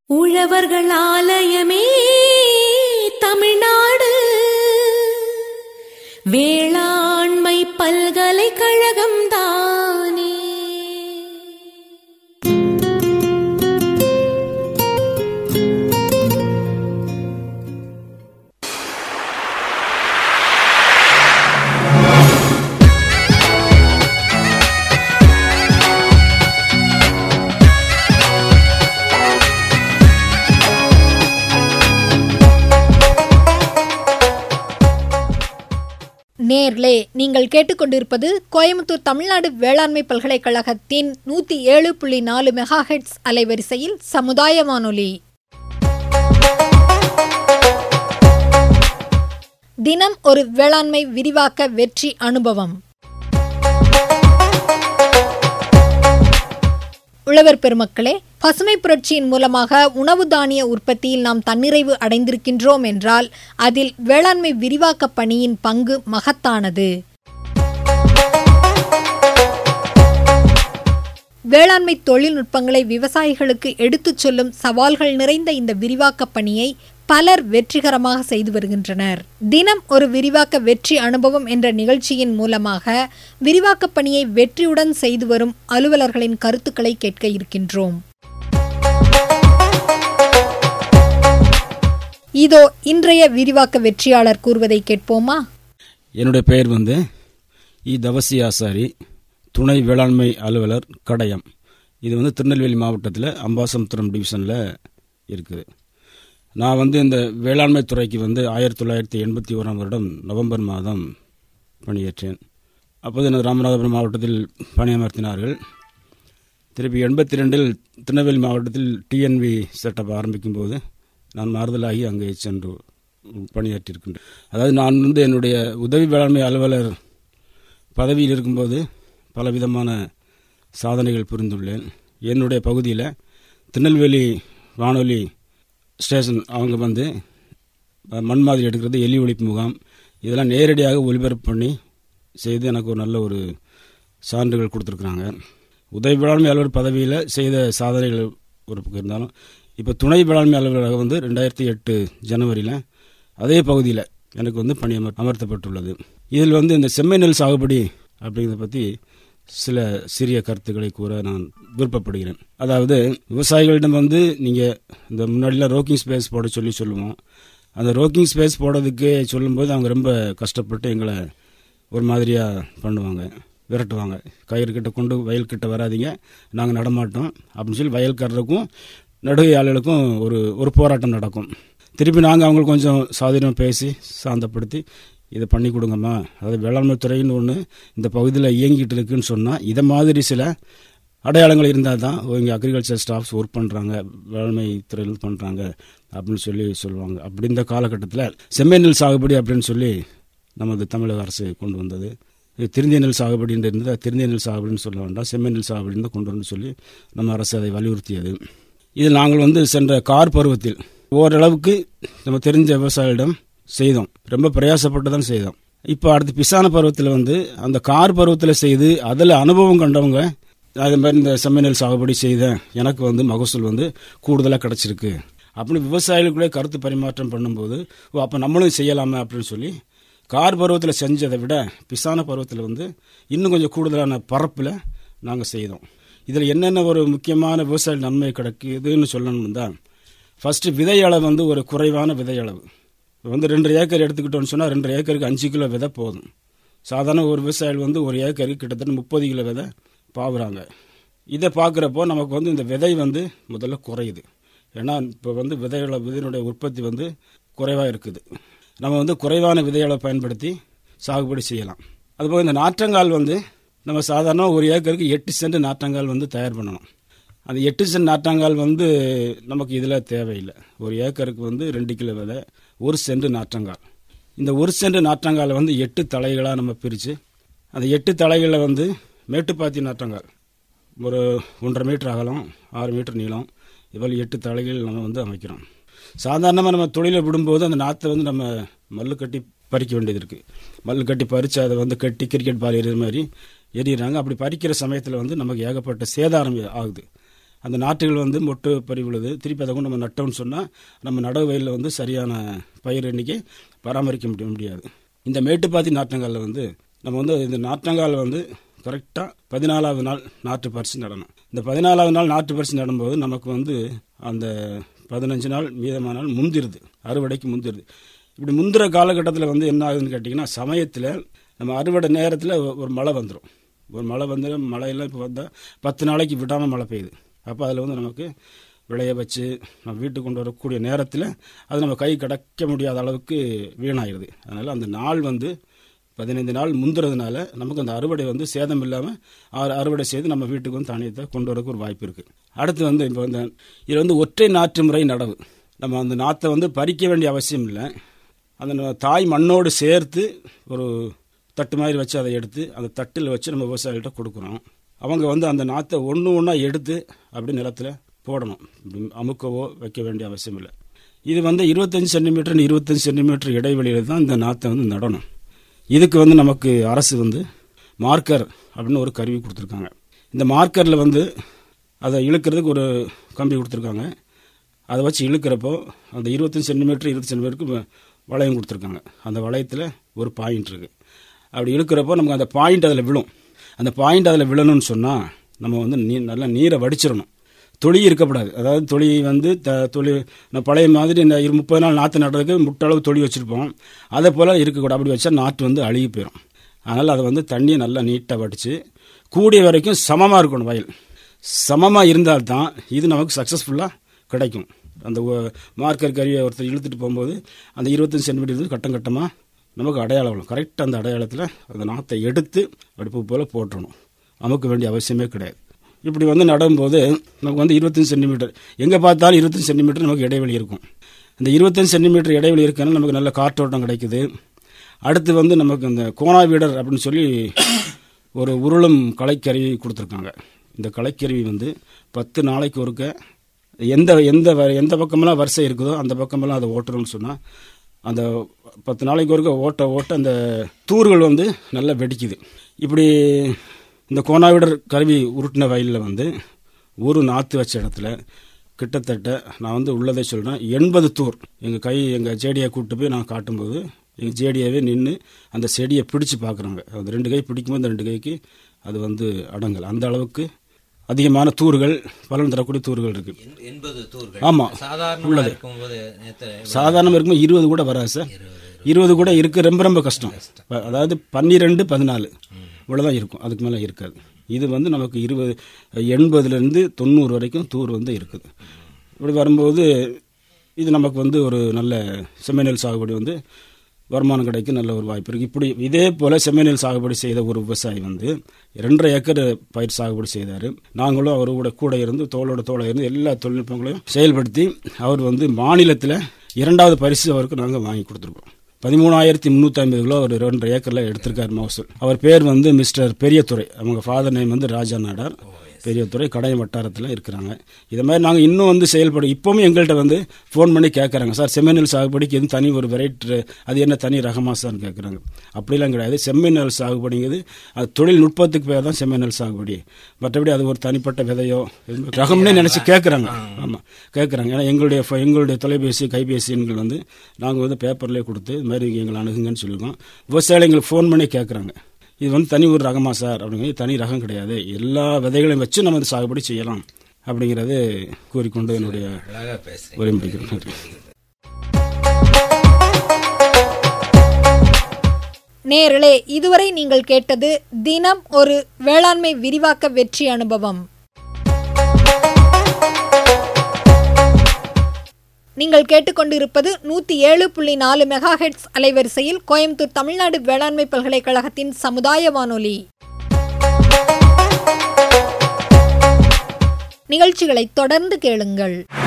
உழவர்கள் ஆலயமே தமிழ்நாடு வேளாண்மை பல்கலைக்கழகம் தானே நேர்லே நீங்கள் கேட்டுக்கொண்டிருப்பது கோயம்புத்தூர் தமிழ்நாடு வேளாண்மை பல்கலைக்கழகத்தின் நூற்றி ஏழு புள்ளி நாலு மெகாஹெட்ஸ் அலைவரிசையில் சமுதாய வானொலி தினம் ஒரு வேளாண்மை விரிவாக்க வெற்றி அனுபவம் உழவர் பெருமக்களே பசுமை புரட்சியின் மூலமாக உணவு தானிய உற்பத்தியில் நாம் தன்னிறைவு அடைந்திருக்கின்றோம் என்றால் அதில் வேளாண்மை விரிவாக்க பணியின் பங்கு மகத்தானது வேளாண்மை தொழில்நுட்பங்களை விவசாயிகளுக்கு எடுத்துச் சொல்லும் சவால்கள் நிறைந்த இந்த விரிவாக்க பணியை பலர் வெற்றிகரமாக செய்து வருகின்றனர் தினம் ஒரு விரிவாக்க வெற்றி அனுபவம் என்ற நிகழ்ச்சியின் மூலமாக விரிவாக்க பணியை வெற்றியுடன் செய்து வரும் அலுவலர்களின் கருத்துக்களை கேட்க இருக்கின்றோம் இதோ இன்றைய விரிவாக்க வெற்றியாளர் கூறுவதை கேட்போமா என்னுடைய பெயர் வந்து இ தவசி ஆசாரி துணை வேளாண்மை அலுவலர் கடையம் இது வந்து திருநெல்வேலி மாவட்டத்தில் அம்பாசமுத்திரம் டிவிஷனில் இருக்குது நான் வந்து இந்த வேளாண்மை துறைக்கு வந்து ஆயிரத்தி தொள்ளாயிரத்தி எண்பத்தி ஓராம் வருடம் நவம்பர் மாதம் பணியேற்றேன் அப்போது எனது ராமநாதபுரம் மாவட்டத்தில் பணியமர்த்தினார்கள் திருப்பி எண்பத்தி ரெண்டில் திருநெல்வேலி மாவட்டத்தில் டிஎன்வி செட்டப் ஆரம்பிக்கும் போது நான் மாறுதலாகி அங்கே சென்று பணியாற்றியிருக்கின்றேன் அதாவது நான் வந்து என்னுடைய உதவி வேளாண்மை அலுவலர் பதவியில் இருக்கும்போது பலவிதமான சாதனைகள் புரிந்துள்ளேன் என்னுடைய பகுதியில் திருநெல்வேலி வானொலி ஸ்டேஷன் அவங்க வந்து மண் மாதிரி எடுக்கிறது எலி ஒழிப்பு முகாம் இதெல்லாம் நேரடியாக ஒளிபரப்பு பண்ணி செய்து எனக்கு ஒரு நல்ல ஒரு சான்றுகள் கொடுத்துருக்குறாங்க உதவி வேளாண்மை அலுவலர் பதவியில் செய்த சாதனைகள் ஒரு பக்கம் இருந்தாலும் இப்போ துணை வேளாண்மை அலுவலராக வந்து ரெண்டாயிரத்தி எட்டு ஜனவரியில் அதே பகுதியில் எனக்கு வந்து பணி அமர் அமர்த்தப்பட்டுள்ளது இதில் வந்து இந்த செம்மை நெல் சாகுபடி அப்படிங்கிறத பற்றி சில சிறிய கருத்துக்களை கூற நான் விருப்பப்படுகிறேன் அதாவது விவசாயிகளிடம் வந்து நீங்கள் இந்த முன்னாடிலாம் ரோக்கிங் ஸ்பேஸ் போட சொல்லி சொல்லுவோம் அந்த ரோக்கிங் ஸ்பேஸ் போடுறதுக்கு சொல்லும்போது அவங்க ரொம்ப கஷ்டப்பட்டு எங்களை ஒரு மாதிரியாக பண்ணுவாங்க விரட்டுவாங்க கயிறு கிட்ட கொண்டு வயல்கிட்ட வராதிங்க நாங்கள் நடமாட்டோம் அப்படின்னு சொல்லி வயல்காரருக்கும் நடுகையாளர்களுக்கும் ஒரு ஒரு போராட்டம் நடக்கும் திருப்பி நாங்கள் அவங்களுக்கு கொஞ்சம் சாதீனம் பேசி சாந்தப்படுத்தி இதை பண்ணி கொடுங்கம்மா அதாவது வேளாண்மை துறைன்னு ஒன்று இந்த பகுதியில் இயங்கிட்டு இருக்குன்னு சொன்னால் இதை மாதிரி சில அடையாளங்கள் இருந்தால் தான் இங்கே அக்ரிகல்ச்சர் ஸ்டாஃப்ஸ் ஒர்க் பண்ணுறாங்க வேளாண்மை துறையில் பண்ணுறாங்க அப்படின்னு சொல்லி சொல்லுவாங்க அப்படி இந்த காலகட்டத்தில் செம்மை நெல் சாகுபடி அப்படின்னு சொல்லி நமது தமிழக அரசு கொண்டு வந்தது இது திருந்திய நெல் சாகுபடின்னு இருந்தது திருந்திய நெல் சாகுபடின்னு சொல்ல வேண்டாம் செம்மை நெல் சாகுபடின்னு தான் கொண்டு வரணும்னு சொல்லி நம்ம அரசு அதை வலியுறுத்தியது இதில் நாங்கள் வந்து சென்ற கார் பருவத்தில் ஓரளவுக்கு நம்ம தெரிஞ்ச விவசாயிகளிடம் செய்தோம் ரொம்ப பிரயாசப்பட்டு தான் செய்தோம் இப்போ அடுத்து பிசான பருவத்தில் வந்து அந்த கார் பருவத்தில் செய்து அதில் அனுபவம் கண்டவங்க அது மாதிரி இந்த செம்மநெல் சாகுபடி செய்தேன் எனக்கு வந்து மகசூல் வந்து கூடுதலாக கிடச்சிருக்கு அப்படின்னு விவசாயிகளுக்குள்ளே கருத்து பரிமாற்றம் பண்ணும்போது ஓ அப்போ நம்மளும் செய்யலாமே அப்படின்னு சொல்லி கார் பருவத்தில் செஞ்சதை விட பிசான பருவத்தில் வந்து இன்னும் கொஞ்சம் கூடுதலான பரப்பில் நாங்கள் செய்தோம் இதில் என்னென்ன ஒரு முக்கியமான விவசாய நன்மை கிடைக்குதுன்னு சொல்லணும் தான் ஃபஸ்ட்டு விதை அளவு வந்து ஒரு குறைவான விதை அளவு இப்போ வந்து ரெண்டு ஏக்கர் எடுத்துக்கிட்டோம்னு சொன்னால் ரெண்டு ஏக்கருக்கு அஞ்சு கிலோ விதை போதும் சாதாரண ஒரு விவசாயிகள் வந்து ஒரு ஏக்கருக்கு கிட்டத்தட்ட முப்பது கிலோ விதை பாவுறாங்க இதை பார்க்குறப்போ நமக்கு வந்து இந்த விதை வந்து முதல்ல குறையுது ஏன்னா இப்போ வந்து விதைகள விதையினுடைய உற்பத்தி வந்து குறைவாக இருக்குது நம்ம வந்து குறைவான விதைகளை பயன்படுத்தி சாகுபடி செய்யலாம் அதுபோக இந்த நாற்றங்கால் வந்து நம்ம சாதாரண ஒரு ஏக்கருக்கு எட்டு சென்ட் நாற்றங்கால் வந்து தயார் பண்ணணும் அந்த எட்டு சென்ட் நாற்றாங்கால் வந்து நமக்கு இதில் தேவையில்லை ஒரு ஏக்கருக்கு வந்து ரெண்டு கிலோ விதை ஒரு சென்ட் நாற்றங்கால் இந்த ஒரு சென்ட் நாற்றங்காலை வந்து எட்டு தலைகளாக நம்ம பிரித்து அந்த எட்டு தலைகளில் வந்து மேட்டுப்பாத்தி நாற்றங்கால் ஒரு ஒன்றரை மீட்டர் அகலம் ஆறு மீட்டர் நீளம் இவ்வளவு எட்டு தலைகள் நம்ம வந்து அமைக்கிறோம் சாதாரணமாக நம்ம தொழிலை விடும்போது அந்த நாற்றை வந்து நம்ம மல்லு கட்டி பறிக்க வேண்டியது இருக்குது மல்லு கட்டி பறித்து அதை வந்து கட்டி கிரிக்கெட் பால் எறிகிற மாதிரி எறிகிறாங்க அப்படி பறிக்கிற சமயத்தில் வந்து நமக்கு ஏகப்பட்ட சேதாரம் ஆகுது அந்த நாற்றுகள் வந்து மொட்டு பறி விழுது திருப்பி அதை கொண்டு நம்ம நட்டோம்னு சொன்னால் நம்ம நடவு வயலில் வந்து சரியான பயிர் எண்ணிக்கை பராமரிக்க முடிய முடியாது இந்த மேட்டுப்பாத்தி நாற்றங்காலில் வந்து நம்ம வந்து இந்த நாற்றங்கால் வந்து கரெக்டாக பதினாலாவது நாள் நாற்று பறித்து நடணும் இந்த பதினாலாவது நாள் நாற்று பறித்து நடும்போது நமக்கு வந்து அந்த பதினஞ்சு நாள் மீதமான நாள் முந்திருது அறுவடைக்கு முந்திருது இப்படி முந்திர காலகட்டத்தில் வந்து என்ன ஆகுதுன்னு கேட்டிங்கன்னா சமயத்தில் நம்ம அறுவடை நேரத்தில் ஒரு மழை வந்துடும் ஒரு மழை வந்து மழையெல்லாம் இப்போ வந்தால் பத்து நாளைக்கு விடாமல் மழை பெய்யுது அப்போ அதில் வந்து நமக்கு விளைய வச்சு நம்ம வீட்டுக்கு கொண்டு வரக்கூடிய நேரத்தில் அது நம்ம கை கடக்க முடியாத அளவுக்கு வீணாயிருது அதனால் அந்த நாள் வந்து பதினைந்து நாள் முந்துறதுனால நமக்கு அந்த அறுவடை வந்து சேதம் இல்லாமல் அறுவடை செய்து நம்ம வீட்டுக்கு வந்து தானியத்தை கொண்டு வரக்கு ஒரு வாய்ப்பு இருக்குது அடுத்து வந்து இப்போ வந்து இது வந்து ஒற்றை நாற்று முறை நடவு நம்ம அந்த நாற்றை வந்து பறிக்க வேண்டிய அவசியம் இல்லை அந்த தாய் மண்ணோடு சேர்த்து ஒரு தட்டு மாதிரி வச்சு அதை எடுத்து அந்த தட்டில் வச்சு நம்ம விவசாயிகிட்ட கொடுக்குறோம் அவங்க வந்து அந்த நாற்றை ஒன்று ஒன்றா எடுத்து அப்படி நிலத்தில் போடணும் அமுக்கவோ வைக்க வேண்டிய அவசியம் இல்லை இது வந்து இருபத்தஞ்சி சென்டிமீட்டர் இருபத்தஞ்சி சென்டிமீட்டர் இடைவெளியில் தான் இந்த நாற்றை வந்து நடணும் இதுக்கு வந்து நமக்கு அரசு வந்து மார்க்கர் அப்படின்னு ஒரு கருவி கொடுத்துருக்காங்க இந்த மார்க்கரில் வந்து அதை இழுக்கிறதுக்கு ஒரு கம்பி கொடுத்துருக்காங்க அதை வச்சு இழுக்கிறப்போ அந்த இருபத்தஞ்சி சென்டிமீட்டர் இருபது சென்டிமீட்டருக்கு வளையம் கொடுத்துருக்காங்க அந்த வளையத்தில் ஒரு பாயிண்ட் இருக்குது அப்படி இழுக்கிறப்போ நமக்கு அந்த பாயிண்ட் அதில் விழும் அந்த பாயிண்ட் அதில் விழணும்னு சொன்னால் நம்ம வந்து நீ நல்லா நீரை வடிச்சிடணும் தொளி இருக்கக்கூடாது அதாவது தொளி வந்து த தொளி பழைய மாதிரி இந்த இரு முப்பது நாள் நாற்று நடுறதுக்கு முட்டளவு தொளி வச்சுருப்போம் அதை போல் இருக்கக்கூடாது அப்படி வச்சா நாற்று வந்து அழுகி போயிடும் அதனால் அதை வந்து தண்ணியை நல்லா நீட்டாக வடித்து கூடிய வரைக்கும் சமமாக இருக்கணும் வயல் சமமாக இருந்தால்தான் இது நமக்கு சக்ஸஸ்ஃபுல்லாக கிடைக்கும் அந்த மார்க்கர் கருவியை ஒருத்தர் இழுத்துட்டு போகும்போது அந்த இருபத்தஞ்சி சென்டிமீட்டர் கட்டம் கட்டமாக நமக்கு அடையாளம் வரும் கரெக்டாக அந்த அடையாளத்தில் அந்த நாற்றை எடுத்து அடுப்பு போல் போட்டுறணும் நமக்கு வேண்டிய அவசியமே கிடையாது இப்படி வந்து நடும்போது நமக்கு வந்து இருபத்தஞ்சி சென்டிமீட்டர் எங்கே பார்த்தாலும் இருபத்தஞ்சி சென்டிமீட்டர் நமக்கு இடைவெளி இருக்கும் இந்த இருபத்தஞ்சி சென்டிமீட்டர் இடைவெளி இருக்கனால நமக்கு நல்ல காற்றோட்டம் கிடைக்குது அடுத்து வந்து நமக்கு இந்த கோணா வீடர் அப்படின்னு சொல்லி ஒரு உருளும் கலைக்கருவி கொடுத்துருக்காங்க இந்த கலைக்கருவி வந்து பத்து நாளைக்கு ஒருக்க எந்த எந்த எந்த பக்கமெல்லாம் வரிசை இருக்குதோ அந்த பக்கமெல்லாம் அதை ஓட்டணும்னு சொன்னால் அந்த பத்து நாளைக்கு ஒருக்க ஓட்ட ஓட்ட அந்த தூர்கள் வந்து நல்லா வெடிக்குது இப்படி இந்த கோணாவிடர் கருவி உருட்டின வயலில் வந்து ஒரு நாற்று வச்ச இடத்துல கிட்டத்தட்ட நான் வந்து உள்ளதை சொல்கிறேன் எண்பது தூர் எங்கள் கை எங்கள் செடியை கூப்பிட்டு போய் நான் காட்டும்போது எங்கள் செடியாகவே நின்று அந்த செடியை பிடிச்சு பார்க்குறாங்க அந்த ரெண்டு கை பிடிக்கும்போது அந்த ரெண்டு கைக்கு அது வந்து அடங்கல் அந்த அளவுக்கு அதிகமான தூர்கள் பலன் தரக்கூடிய தூர்கள் இருக்கு எண்பது தூர்கள் ஆமாம் சாதாரண இருக்கும்போது சாதாரணமாக இருக்கும்போது இருபது கூட வராது சார் இருபது கூட இருக்கு ரொம்ப ரொம்ப கஷ்டம் அதாவது பன்னிரெண்டு பதினாலு இவ்வளோதான் இருக்கும் அதுக்கு மேலே இருக்காது இது வந்து நமக்கு இருபது எண்பதுலேருந்து தொண்ணூறு வரைக்கும் தூர் வந்து இருக்குது இப்படி வரும்போது இது நமக்கு வந்து ஒரு நல்ல செம்மநெல் சாகுபடி வந்து வருமானம் கிடைக்க நல்ல ஒரு வாய்ப்பு இருக்குது இப்படி இதே போல் செம்மநெல் சாகுபடி செய்த ஒரு விவசாயி வந்து ரெண்டரை ஏக்கர் பயிர் சாகுபடி செய்தார் நாங்களும் அவர் கூட கூட இருந்து தோளோட தோளை இருந்து எல்லா தொழில்நுட்பங்களையும் செயல்படுத்தி அவர் வந்து மாநிலத்தில் இரண்டாவது பரிசு அவருக்கு நாங்கள் வாங்கி கொடுத்துருக்கோம் பதிமூணாயிரத்தி முந்நூற்றி ஐம்பது கிலோ அவர் ரெண்டரை ஏக்கரில் எடுத்திருக்கார் மகசூல் அவர் பேர் வந்து மிஸ்டர் பெரியதுரை அவங்க ஃபாதர் நேம் வந்து ராஜா நாடார் பெரியதுறை கடையம் வட்டாரத்தில் இருக்கிறாங்க இதை மாதிரி நாங்கள் இன்னும் வந்து செயல்படும் இப்போவும் எங்கள்கிட்ட வந்து ஃபோன் பண்ணி கேட்குறாங்க சார் செம்மநெல் சாகுபடிக்கு எதுவும் தனி ஒரு வெரைட்டி அது என்ன தனி ரகமா சார்னு கேட்குறாங்க அப்படிலாம் கிடையாது செம்மநெல் சாகுபடிங்கிறது அது தொழில்நுட்பத்துக்கு பேர் தான் செம்மநெல் சாகுபடி மற்றபடி அது ஒரு தனிப்பட்ட விதையோ ரகம்னே நினச்சி கேட்குறாங்க ஆமாம் கேட்குறாங்க ஏன்னா எங்களுடைய எங்களுடைய தொலைபேசி கைபேசி எண்கள் வந்து நாங்கள் வந்து பேப்பர்லேயே கொடுத்து இது மாதிரி எங்களை அணுகுங்கன்னு சொல்லியிருக்கோம் விவசாயிகள் எங்களுக்கு ஃபோன் பண்ணி கேட்குறாங்க இது வந்து தனி ஒரு ரகமா சார் அப்படிங்கிறது தனி ரகம் கிடையாது எல்லா விதைகளையும் வச்சு நம்ம இந்த சாகுபடி செய்யலாம் அப்படிங்கிறது கூறிக்கொண்டு என்னுடைய உரை முடிக்கிறேன் நேர்களே இதுவரை நீங்கள் கேட்டது தினம் ஒரு வேளாண்மை விரிவாக்க வெற்றி அனுபவம் நீங்கள் கேட்டுக்கொண்டிருப்பது நூற்றி ஏழு புள்ளி நாலு மெகா ஹெட்ஸ் அலைவரிசையில் கோயம்புத்தூர் தமிழ்நாடு வேளாண்மை பல்கலைக்கழகத்தின் சமுதாய வானொலி நிகழ்ச்சிகளை தொடர்ந்து கேளுங்கள்